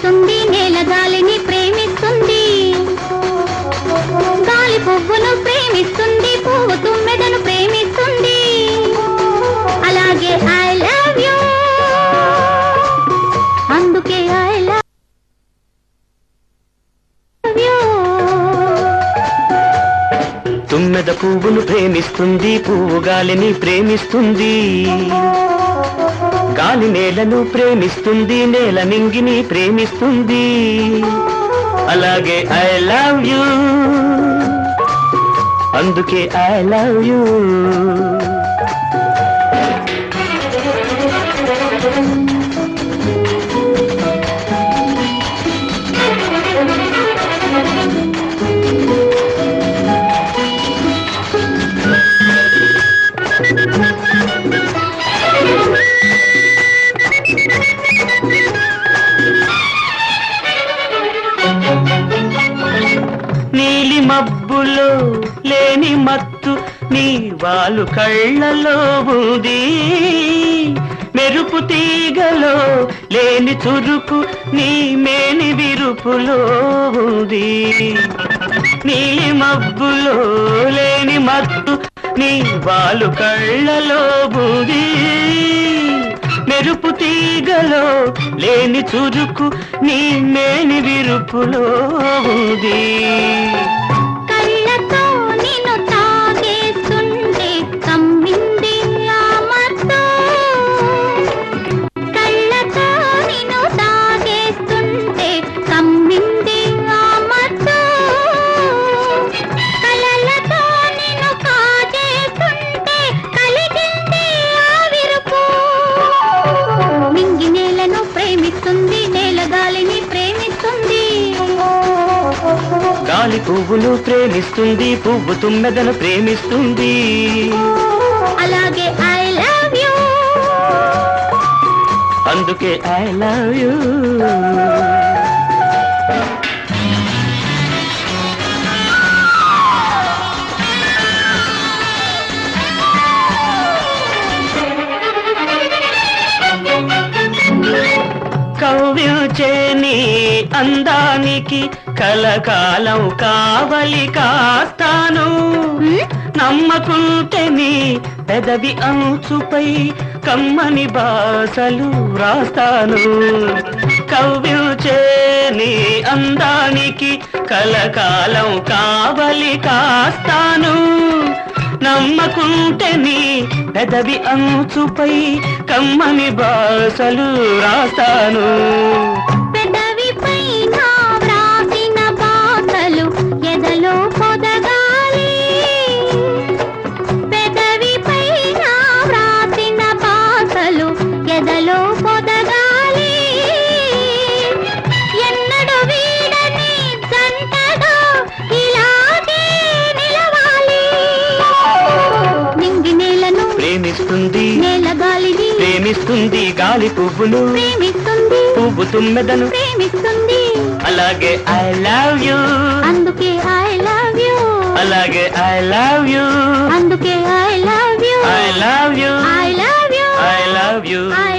ప్రేమిస్తుంది నేల గాలిని ప్రేమిస్తుంది గాలి పువ్వును ప్రేమిస్తుంది పువ్వు తుమ్మెదను ప్రేమిస్తుంది అలాగే ఐ లవ్ యూ అందుకే ఐ లవ్ యూ తుమ్మెద పువ్వును ప్రేమిస్తుంది పువ్వు గాలిని ప్రేమిస్తుంది గాలి నేలను ప్రేమిస్తుంది నేల నింగిని ప్రేమిస్తుంది అలాగే ఐ లవ్ యూ అందుకే ఐ లవ్ యూ నీలి మబ్బులో లేని మత్తు నీ వాలు కళ్ళలో ఉంది మెరుపు తీగలో లేని చురుకు నీ మేని విరుపులో ఉంది నీలి మబ్బులో లేని మత్తు నీ వాలు కళ్ళలో ఉంది మెరుపు తీగలో లేని చురుకు నీ మేని విరుపులో ఉంది కళ్ళతో నిన్ను తాగేస్తుంటే కమ్మింది ఆ మత్తు కళ్ళతో నిన్ను తాగేస్తుంటే కమ్మింది ఆ మత్తు కళ్ళతో నిన్ను కాజేస్తుంటే కలిగింది ఆ విరుపు మింగి నేలను ప్రేమిస్తుంది నేల గాలిని ప్రేమిస్తుంది గాలి పువ్వును ప్రేమిస్తుంది పువ్వు తుమ్మెదను ప్రేమిస్తుంది అలాగే ఐ లవ్ యూ అందుకే ఐ లవ్ యూ కవ్యూచేని అందానికి కలకాలం కావలి కాస్తాను నమ్మకుంటే నీ పెదవి అంచుపై కమ్మని బాసలు రాస్తాను కవ్యూచేని అందానికి కలకాలం కావలి కాస్తాను నమ్మకుంటే నీ పెదవి అంచుపై కమ్మని బాసలు రాస్తాను పెదవిపై నా వ్రాసిన బాసలు ఎదలో పొదగాలి పెదవిపై నా వ్రాసిన బాసలు ఎదలో పొదగాలి ఎన్నడు వీడని జంటగా ఇలాగే నిలవాలి నింగి నేలను ప్రేమిస్తుంది నేల గాలిని ప్రేమిస్తుంది గాలి పువ్వును ప్రేమిస్తుంది పువ్వు తుమ్మెదను ప్రేమిస్తుంది అలాగే ఐ లవ్ యూ అందుకే ఐ లవ్ యూ అలాగే ఐ లవ్ యూ అందుకే I love you I love you I love you I love you I